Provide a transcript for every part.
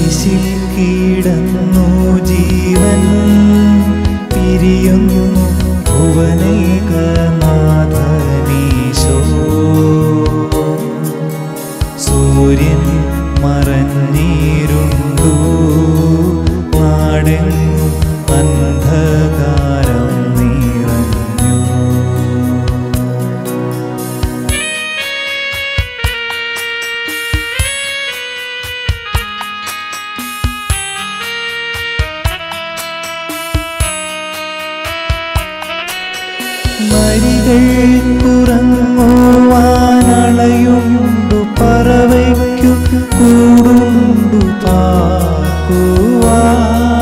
കുരിശിൽ കിടന്നു ജീവൻ പിരിയുന്നു ഭുവനേകനാഥനീശോ സൂര്യൻ മറഞ്ഞിരുണ്ടു നാടെങ്ങും അന്ധകാരം നിറഞ്ഞു മരികൾ കുറങ്ങുവാനളയുണ്ടു പറവയ്ക്കു കൂടുണ്ടു പാക്കുവാൻ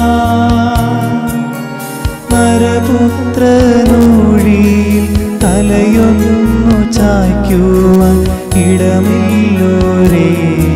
നരപുത്രനൂഴിയിൽ തലയൊന്നു ചായ്ക്കുവാൻ ഇടമില്ലോരേ